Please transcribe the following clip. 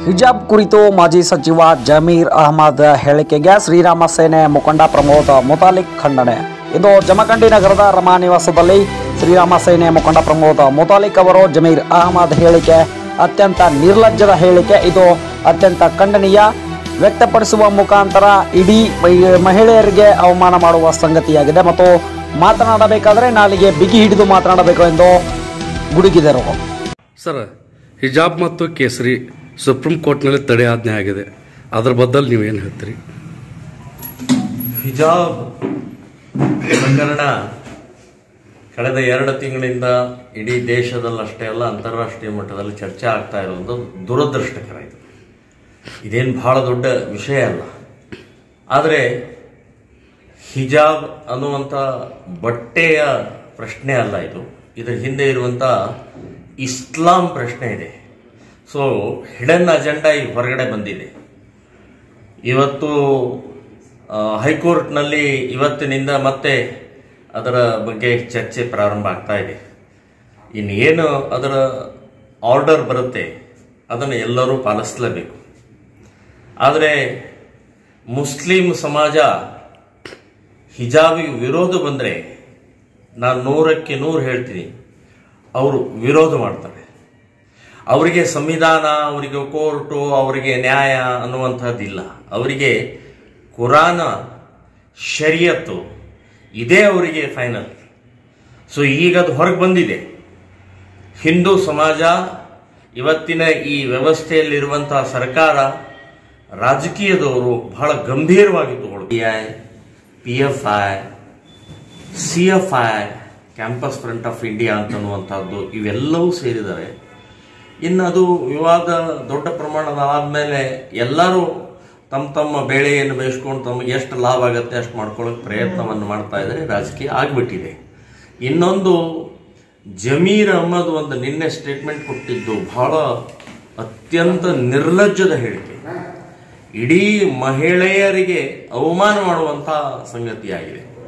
ಹಿಜಾಬ್ ಕುರಿತು ಮಾಜಿ ಸಚಿವ ಜಮೀರ್ ಅಹಮದ್ ಹೇಳಿಕೆಗೆ ಶ್ರೀರಾಮ ಸೇನೆ ಮುಖಂಡ ಪ್ರಮೋದ್ ಮುತಾಲಿಕ್ ಖಂಡನೆ ಇದು ಜಮಖಂಡಿ ನಗರದ ರಮಾ ನಿವಾಸದಲ್ಲಿ ಶ್ರೀರಾಮ ಸೇನೆ ಮುಖಂಡ ಪ್ರಮೋದ್ ಮುತಾಲಿಕ್ ಅವರು ಜಮೀರ್ ಅಹಮದ್ ಹೇಳಿಕೆ ಅತ್ಯಂತ ನಿರ್ಲಜ್ಜದ ಹೇಳಿಕೆ ಇದು ಅತ್ಯಂತ ಖಂಡನೀಯ ವ್ಯಕ್ತಪಡಿಸುವ ಮುಖಾಂತರ ಇಡೀ ಮಹಿ- ಮಹಿಳೆಯರಿಗೆ ಅವಮಾನ ಮಾಡುವ ಸಂಗತಿಯಾಗಿದೆ ಮತ್ತು ಮಾತನಾಡಬೇಕಾದರೆ ನಾಲಿಗೆ ಬಿಗಿ ಹಿಡಿದು ಮಾತನಾಡಬೇಕು ಎಂದು ಗುಡುಗಿದರು ಸರ್ ಹಿಜಾಬ್ ಮತ್ತು ಕೇಸರಿ ಸುಪ್ರೀಂ ಕೋರ್ಟ್ನಲ್ಲಿ ತಡೆಯಾಜ್ಞೆ ಆಗಿದೆ ಅದ್ರ ಬದಲು ನೀವೇನು ಹೇಳ್ತೀರಿ ಹಿಜಾಬ್ ಪ್ರಕರಣ ಕಳೆದ ಎರಡು ತಿಂಗಳಿಂದ ಇಡೀ ದೇಶದಲ್ಲಷ್ಟೇ ಅಲ್ಲ ಅಂತಾರಾಷ್ಟ್ರೀಯ ಮಟ್ಟದಲ್ಲಿ ಚರ್ಚೆ ಆಗ್ತಾ ಇರೋದು ದುರದೃಷ್ಟಕರ ಇದು ಇದೇನು ಬಹಳ ದೊಡ್ಡ ವಿಷಯ ಅಲ್ಲ ಆದರೆ ಹಿಜಾಬ್ ಅನ್ನುವಂಥ ಬಟ್ಟೆಯ ಪ್ರಶ್ನೆ ಅಲ್ಲ ಇದು ಇದರ ಹಿಂದೆ ಇರುವಂಥ ಇಸ್ಲಾಂ ಪ್ರಶ್ನೆ ಇದೆ ಸೊ ಹಿಡನ್ ಅಜೆಂಡಾ ಈಗ ಹೊರಗಡೆ ಬಂದಿದೆ ಇವತ್ತು ಆ, ಹೈಕೋರ್ಟ್ನಲ್ಲಿ ಇವತ್ತಿನಿಂದ ಮತ್ತೆ ಅದರ ಬಗ್ಗೆ ಚರ್ಚೆ ಪ್ರಾರಂಭ ಆಗ್ತಾ ಇದೆ ಇನ್ನೇನು ಅದರ ಆರ್ಡರ್ ಬರುತ್ತೆ ಅದನ್ನು ಎಲ್ಲರೂ ಪಾಲಿಸಲೇಬೇಕು ಆದರೆ ಮುಸ್ಲಿಂ ಸಮಾಜ ಹಿಜಾಬಿಗೆ ವಿರೋಧ ಬಂದರೆ ನಾನು ನೂರಕ್ಕೆ ನೂರು ಹೇಳ್ತೀನಿ ಅವರು ವಿರೋಧ ಮಾಡ್ತಾರೆ ಅವರಿಗೆ ಸಂವಿಧಾನ ಅವರಿಗೆ ಕೋರ್ಟು ಅವರಿಗೆ ನ್ಯಾಯ ಅನ್ನುವಂಥದ್ದಿಲ್ಲ ಅವರಿಗೆ ಕುರಾನ ಶರಿಯತ್ತು ಇದೇ ಅವರಿಗೆ ಫೈನಲ್ ಸೊ ಈಗ ಅದು ಹೊರಗೆ ಬಂದಿದೆ ಹಿಂದೂ ಸಮಾಜ ಇವತ್ತಿನ ಈ ವ್ಯವಸ್ಥೆಯಲ್ಲಿರುವಂತಹ ಸರ್ಕಾರ ರಾಜಕೀಯದವರು ಬಹಳ ಗಂಭೀರವಾಗಿ ತಗೊಳ್ಳಿ P I P F I C F I campus front of India ಅಂತನ್ನುವಂಥದ್ದು ಇವೆಲ್ಲವೂ ಸೇರಿದವೆ ಇನ್ನು ಅದು ವಿವಾದ ದೊಡ್ಡ ಪ್ರಮಾಣದ ಆದಮೇಲೆ ಎಲ್ಲರೂ ತಮ್ಮ ತಮ್ಮ ಬೇಳೆಯನ್ನು ಬೇಯಿಸ್ಕೊಂಡು ತಮಗೆ ಎಷ್ಟು ಲಾಭ ಆಗುತ್ತೆ ಅಷ್ಟು ಮಾಡ್ಕೊಳ್ಳೋಕೆ ಪ್ರಯತ್ನವನ್ನು ಮಾಡ್ತಾ ಇದ್ದಾರೆ ರಾಜಕೀಯ ಆಗಿಬಿಟ್ಟಿದೆ ಇನ್ನೊಂದು ಜಮೀರ್ ಅಹಮದ್ ಒಂದು ನಿನ್ನೆ ಸ್ಟೇಟ್ಮೆಂಟ್ ಕೊಟ್ಟಿದ್ದು ಬಹಳ ಅತ್ಯಂತ ನಿರ್ಲಜ್ಜದ ಹೇಳಿಕೆ ಇಡೀ ಮಹಿಳೆಯರಿಗೆ ಅವಮಾನ ಮಾಡುವಂಥ ಸಂಗತಿಯಾಗಿದೆ